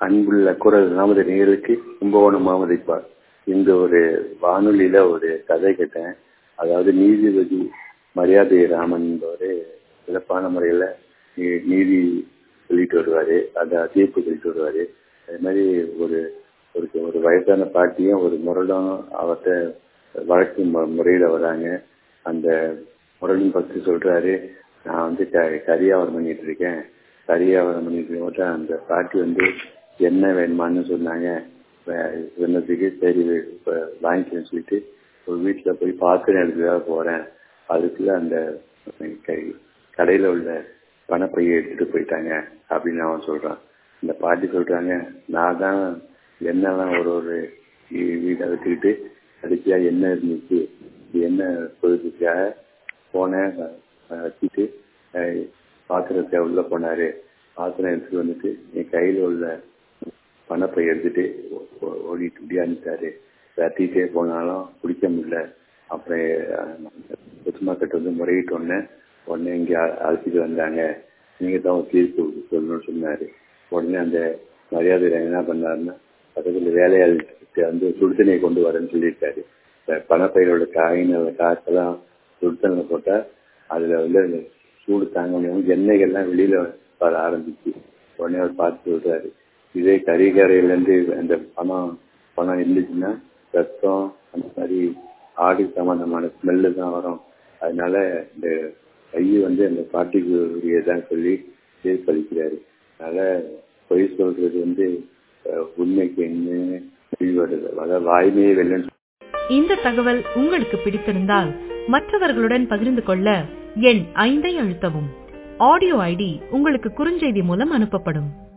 அன்புள்ள குரல் நமது நேருக்கு கும்பகோணம் மாமதிப்பார் இந்த ஒரு வானொலியில ஒரு கதை கேட்டேன் அதாவது நீதிபதி மரியாதை ராமன் என்பவர் சிறப்பான முறையில் நீதி சொல்லிட்டு வருவார் அதை தீர்ப்பு சொல்லிட்டு வருவார் அது மாதிரி ஒரு ஒரு ஒரு வயசான பாட்டியும் ஒரு முரடும் அவர்கிட்ட வழக்கு முறையில் வராங்க அந்த முரடன் பற்றி சொல்றாரு நான் வந்து க கரியாவரம் பண்ணிட்டு இருக்கேன் கரியாவரம் பண்ணிட்டு போது அந்த பாட்டி வந்து என்ன வேணுமான்னு சொன்னாங்க சொன்னதுக்கு சரி இப்போ வாங்கிக்கணும்னு சொல்லிட்டு ஒரு வீட்டில் போய் பாத்திரம் எடுத்துக்காக போகிறேன் அதுக்குள்ள அந்த கை கடையில் உள்ள பணப்பையை எடுத்துட்டு போயிட்டாங்க அப்படின்னு அவன் சொல்கிறான் இந்த பாட்டி சொல்கிறாங்க நான் தான் எண்ணெய்லாம் ஒரு ஒரு வீடை வச்சுக்கிட்டு கடைசியாக எண்ணெய் இருந்துச்சு எண்ணெய் பொழுதுக்காக போனேன் வச்சுட்டு பாத்திரத்தை உள்ளே போனார் பாத்திரம் எடுத்துட்டு வந்துட்டு என் கையில் உள்ள பணப்பை எடுத்துட்டு ஓடிட்டு முடியாந்துட்டாரு தட்டிகிட்டே போனாலும் பிடிக்க முடியல அப்புறம் சுத்தமாக கட்டு வந்து முறையிட்டு உடனே உடனே இங்கே அழைச்சிட்டு வந்தாங்க நீங்கள் தான் தீர்ப்பு சொல்லணும்னு சொன்னார் உடனே அந்த மரியாதை என்ன பண்ணாருன்னா பக்கத்தில் வேலையாள்கிட்ட வந்து சுடுதண்ணியை கொண்டு வரேன்னு சொல்லியிருக்காரு பணப்பையிலோட காயின் காசெல்லாம் சுடுதண்ணில் போட்டால் அதில் வந்து அந்த சூடு தாங்க முடியாமல் எண்ணெய்கள்லாம் வெளியில் வர ஆரம்பிச்சு உடனே அவர் பார்த்து சொல்கிறாரு இதே கறிக்கரையிலேருந்து அந்த பணம் பணம் இருந்துச்சுன்னா ரத்தம் அந்த மாதிரி ஆடி சம்பந்தமான ஸ்மெல்லு தான் வரும் அதனால இந்த கை வந்து அந்த பாட்டிக்கு உரியதான் சொல்லி தீர்ப்பளிக்கிறாரு அதனால பொய் சொல்றது வந்து உண்மைக்கு என்ன வருது அதாவது வாய்மையே வெள்ளன்னு இந்த தகவல் உங்களுக்கு பிடித்திருந்தால் மற்றவர்களுடன் பகிர்ந்து கொள்ள எண் ஐந்தை அழுத்தவும் ஆடியோ ஐடி உங்களுக்கு குறுஞ்செய்தி மூலம் அனுப்பப்படும்